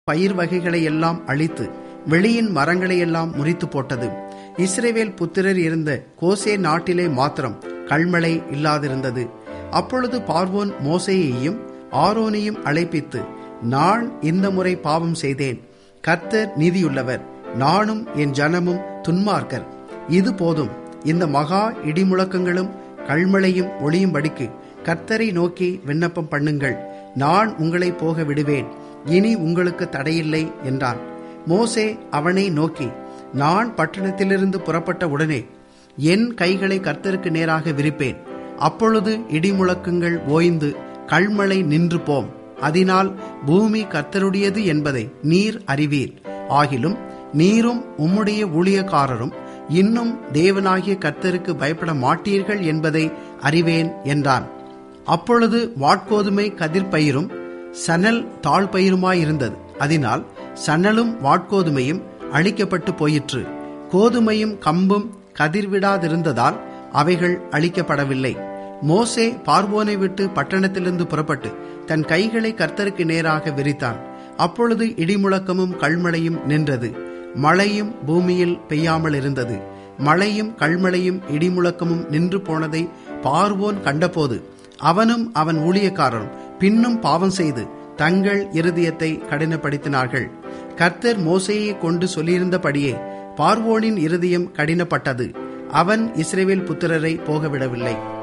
பயிர் வகைகளை எல்லாம் அழித்து வெளியின் மரங்களை எல்லாம் முறித்து போட்டது இஸ்ரேவேல் புத்திரர் இருந்த கோசே நாட்டிலே மாத்திரம் கல்மழை இல்லாதிருந்தது அப்பொழுது பார்வோன் மோசேயையும் ஆரோனையும் அழைப்பித்து நான் இந்த முறை பாவம் செய்தேன் கர்த்தர் நீதியுள்ளவர் நானும் என் ஜனமும் துன்மார்க்கர் இது போதும் இந்த மகா இடிமுழக்கங்களும் கல்மழையும் ஒளியும்படிக்கு கர்த்தரை நோக்கி விண்ணப்பம் பண்ணுங்கள் நான் உங்களை போக விடுவேன் இனி உங்களுக்கு தடையில்லை என்றான் மோசே அவனை நோக்கி நான் பட்டணத்திலிருந்து புறப்பட்ட உடனே என் கைகளை கர்த்தருக்கு நேராக விரிப்பேன் அப்பொழுது இடிமுழக்கங்கள் ஓய்ந்து கல்மழை நின்று போம் அதனால் பூமி கர்த்தருடையது என்பதை நீர் அறிவீர் ஆகிலும் நீரும் உம்முடைய ஊழியக்காரரும் இன்னும் தேவனாகிய கர்த்தருக்கு பயப்பட மாட்டீர்கள் என்பதை அறிவேன் என்றான் அப்பொழுது வாட்கோதுமை கதிர்பயிரும் சணல் தாழ்பயிருமாயிருந்தது அதனால் சணலும் வாட்கோதுமையும் அழிக்கப்பட்டு போயிற்று கோதுமையும் கம்பும் கதிர்விடாதிருந்ததால் அவைகள் அழிக்கப்படவில்லை மோசே பார்வோனை விட்டு பட்டணத்திலிருந்து புறப்பட்டு தன் கைகளை கர்த்தருக்கு நேராக விரித்தான் அப்பொழுது இடிமுழக்கமும் கல்மழையும் நின்றது மழையும் பூமியில் பெய்யாமல் இருந்தது மழையும் கல்மழையும் இடிமுழக்கமும் நின்று போனதை பார்வோன் கண்டபோது அவனும் அவன் ஊழியக்காரரும் பின்னும் பாவம் செய்து தங்கள் இருதயத்தை கடினப்படுத்தினார்கள் கர்த்தர் மோசையை கொண்டு சொல்லியிருந்தபடியே பார்வோனின் இருதயம் கடினப்பட்டது அவன் இஸ்ரேவேல் புத்திரரை போகவிடவில்லை